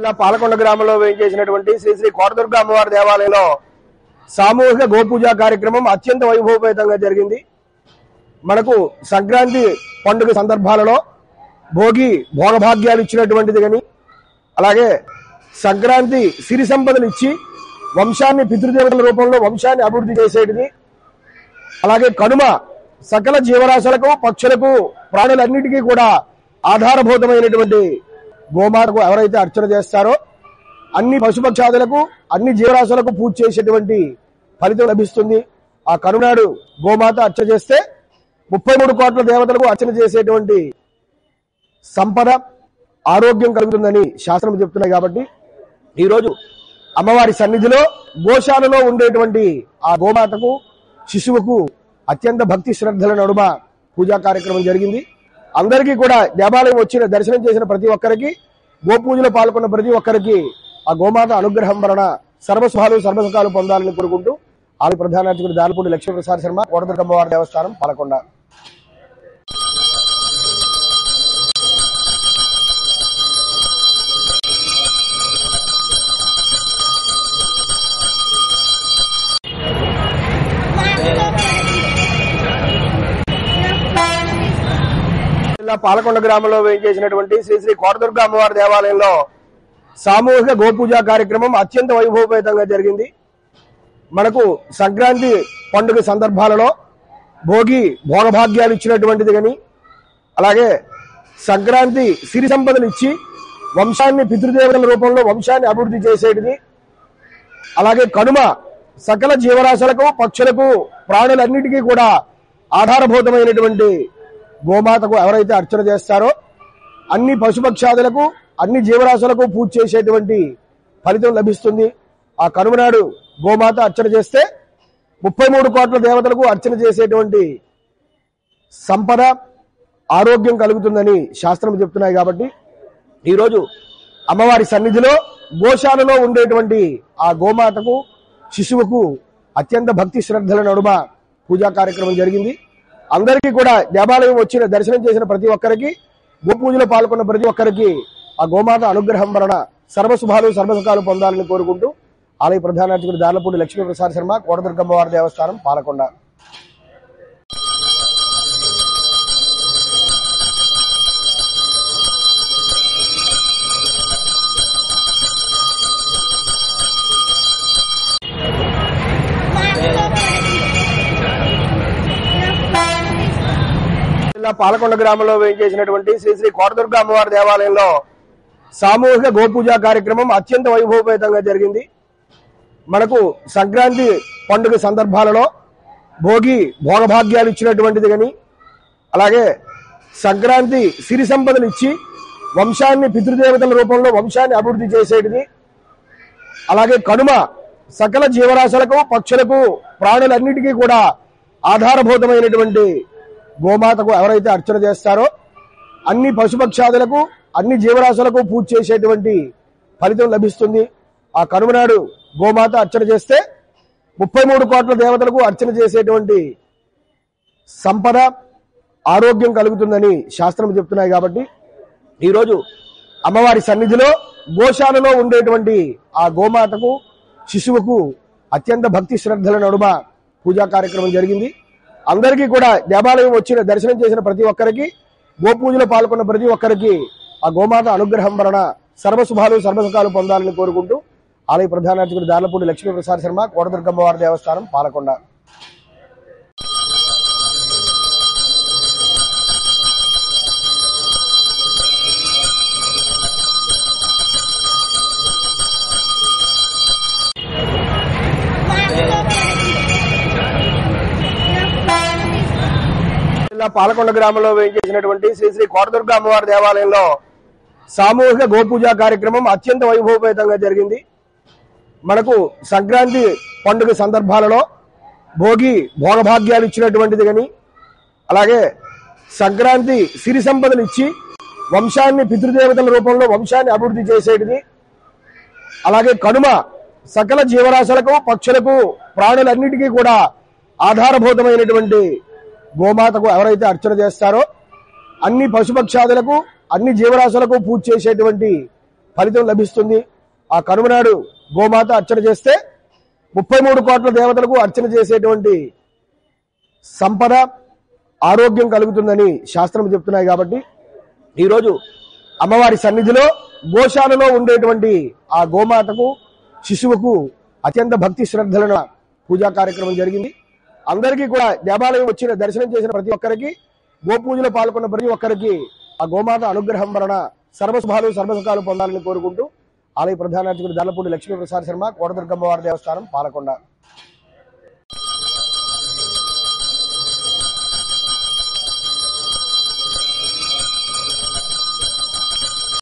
జిల్లా పాలకొండ గ్రామంలో వేయించేసినటువంటి శ్రీ శ్రీ కోటదుర్గ అమ్మవారి దేవాలయంలో సామూహిక గోపూజ కార్యక్రమం అత్యంత వైభవపేతంగా జరిగింది మనకు సంక్రాంతి పండుగ సందర్భాలలో భోగి భోగభాగ్యాలు ఇచ్చినటువంటిది కానీ అలాగే సంక్రాంతి సిరి సంపదలు ఇచ్చి వంశాన్ని పితృదేవతల రూపంలో వంశాన్ని అభివృద్ధి చేసేటిది అలాగే కనుమ సకల జీవరాశులకు పక్షులకు ప్రాణులన్నిటికీ కూడా ఆధారభూతమైనటువంటి గోమాతకు ఎవరైతే అర్చన చేస్తారో అన్ని పశుపక్షాదులకు అన్ని జీవరాశులకు పూజ చేసేటువంటి ఫలితం లభిస్తుంది ఆ కరునాడు గోమాత అర్చన చేస్తే ముప్పై మూడు కోట్ల దేవతలకు అర్చన చేసేటువంటి సంపద ఆరోగ్యం కలుగుతుందని శాస్త్రం చెప్తున్నాయి కాబట్టి ఈరోజు అమ్మవారి సన్నిధిలో గోశాలలో ఉండేటువంటి ఆ గోమాతకు శిశువుకు అత్యంత భక్తి శ్రద్ధల నడుమ పూజా కార్యక్రమం జరిగింది అందరికీ కూడా దేవాలయం వచ్చిన దర్శనం చేసిన ప్రతి ఒక్కరికి గోపూజలో పాల్గొన్న ప్రతి ఒక్కరికి ఆ గోమాత అనుగ్రహం వలన సర్వసుఖాలు సర్వసుఖాలు పొందాలని కోరుకుంటూ ఆది ప్రధానార్చకుడు దాలపూడి లక్ష్మీప్రసాద్ శర్మ కోటదుర్గమ్మవారి దేవస్థానం పాలకొండ జిల్లా పాలకొండ గ్రామంలో వేయించేసినటువంటి శ్రీ శ్రీ కోటదుర్గ అమ్మవారి దేవాలయంలో సామూహిక గోపూజ కార్యక్రమం అత్యంత వైభవపేతంగా జరిగింది మనకు సంక్రాంతి పండుగ సందర్భాలలో భోగి భోగభాగ్యాలు ఇచ్చినటువంటిది కానీ అలాగే సంక్రాంతి సిరి సంపదలు ఇచ్చి వంశాన్ని పితృదేవతల రూపంలో వంశాన్ని అభివృద్ధి చేసేటిది అలాగే కనుమ సకల జీవరాశులకు పక్షులకు ప్రాణులన్నిటికీ కూడా ఆధారభూతమైనటువంటి గోమాతకు ఎవరైతే అర్చన చేస్తారో అన్ని పశుపక్షాదులకు అన్ని జీవరాశులకు పూజ చేసేటువంటి ఫలితం లభిస్తుంది ఆ కనుమనాడు గోమాత అర్చన చేస్తే ముప్పై మూడు కోట్ల దేవతలకు అర్చన చేసేటువంటి సంపద ఆరోగ్యం కలుగుతుందని శాస్త్రం చెప్తున్నాయి కాబట్టి ఈరోజు అమ్మవారి సన్నిధిలో గోశాలలో ఉండేటువంటి ఆ గోమాతకు శిశువుకు అత్యంత భక్తి శ్రద్ధల నడుమ పూజా కార్యక్రమం జరిగింది అందరికీ కూడా దేవాలయం వచ్చిన దర్శనం చేసిన ప్రతి ఒక్కరికి గోపూజలో పాల్గొన్న ప్రతి ఒక్కరికి ఆ గోమాత అనుగ్రహం వలన సర్వశుభాలు సర్వసుఖాలు పొందాలని కోరుకుంటూ ఆలయ ప్రధానార్చకుడు దార్లపూడి లక్ష్మీప్రసాద్ శర్మ కోటదుర్గమ్మవారి దేవస్థానం పాలకొండ జిల్లా పాలకొండ గ్రామంలో వేయించేసినటువంటి శ్రీ శ్రీ కోటదుర్గ అమ్మవారి దేవాలయంలో సామూహిక గోపూజ కార్యక్రమం అత్యంత వైభవపేతంగా జరిగింది మనకు సంక్రాంతి పండుగ సందర్భాలలో భోగి భోగభాగ్యాలు ఇచ్చినటువంటిది కానీ అలాగే సంక్రాంతి సిరి సంపదలు ఇచ్చి వంశాన్ని పితృదేవతల రూపంలో వంశాన్ని అభివృద్ధి చేసేటిది అలాగే కనుమ సకల జీవరాశులకు పక్షులకు ప్రాణులన్నిటికీ కూడా ఆధారభూతమైనటువంటి గోమాతకు ఎవరైతే అర్చన చేస్తారో అన్ని పశుపక్షాదులకు అన్ని జీవరాశులకు పూజ చేసేటువంటి ఫలితం లభిస్తుంది ఆ కనుమనాడు గోమాత అర్చన చేస్తే ముప్పై మూడు కోట్ల దేవతలకు అర్చన చేసేటువంటి సంపద ఆరోగ్యం కలుగుతుందని శాస్త్రం చెప్తున్నాయి కాబట్టి ఈరోజు అమ్మవారి సన్నిధిలో గోశాలలో ఉండేటువంటి ఆ గోమాతకు శిశువుకు అత్యంత భక్తి శ్రద్ధల నడుమ పూజా కార్యక్రమం జరిగింది అందరికీ కూడా దేవాలయం వచ్చిన దర్శనం చేసిన ప్రతి ఒక్కరికి గోపూజలో పాల్గొన్న ప్రతి ఒక్కరికి ఆ గోమాత అనుగ్రహం వలన సర్వశుభాలు సర్వసుఖాలు పొందాలని కోరుకుంటూ ఆలయ ప్రధానార్చకుడు దార్లపూడి లక్ష్మీప్రసాద్ శర్మ కోటదుర్గమ్మవారి దేవస్థానం పాలకొండ జిల్లా పాలకొండ గ్రామంలో వేయించేసినటువంటి శ్రీ శ్రీ కోటదుర్గ అమ్మవారి దేవాలయంలో సామూహిక గోపూజ కార్యక్రమం అత్యంత వైభవపేతంగా జరిగింది మనకు సంక్రాంతి పండుగ సందర్భాలలో భోగి భోగభాగ్యాలు ఇచ్చినటువంటిది కానీ అలాగే సంక్రాంతి సిరి సంపదలు ఇచ్చి వంశాన్ని పితృదేవతల రూపంలో వంశాన్ని అభివృద్ధి చేసేటిది అలాగే కనుమ సకల జీవరాశులకు పక్షులకు ప్రాణులన్నిటికీ కూడా ఆధారభూతమైనటువంటి గోమాతకు ఎవరైతే అర్చన చేస్తారో అన్ని పశుపక్షాదులకు అన్ని జీవరాశులకు పూజ చేసేటువంటి ఫలితం లభిస్తుంది ఆ కనుమనాడు గోమాత అర్చన చేస్తే ముప్పై మూడు కోట్ల దేవతలకు అర్చన చేసేటువంటి సంపద ఆరోగ్యం కలుగుతుందని శాస్త్రం చెప్తున్నాయి కాబట్టి ఈరోజు అమ్మవారి సన్నిధిలో గోశాలలో ఉండేటువంటి ఆ గోమాతకు శిశువుకు అత్యంత భక్తి శ్రద్ధలను పూజా కార్యక్రమం జరిగింది అందరికీ కూడా దేవాలయం వచ్చిన దర్శనం చేసిన ప్రతి ఒక్కరికి గోపూజలో పాల్గొన్న ప్రతి ఒక్కరికి ఆ గోమాత అనుగ్రహం వలన సర్వశుభాలు సర్వసుఖాలు పొందాలని కోరుకుంటూ ఆలయ ప్రధానార్చకుడు దర్లపూడి లక్ష్మీప్రసాద్ శర్మ కోటదుర్గమ్మవారి దేవస్థానం పాలకొండ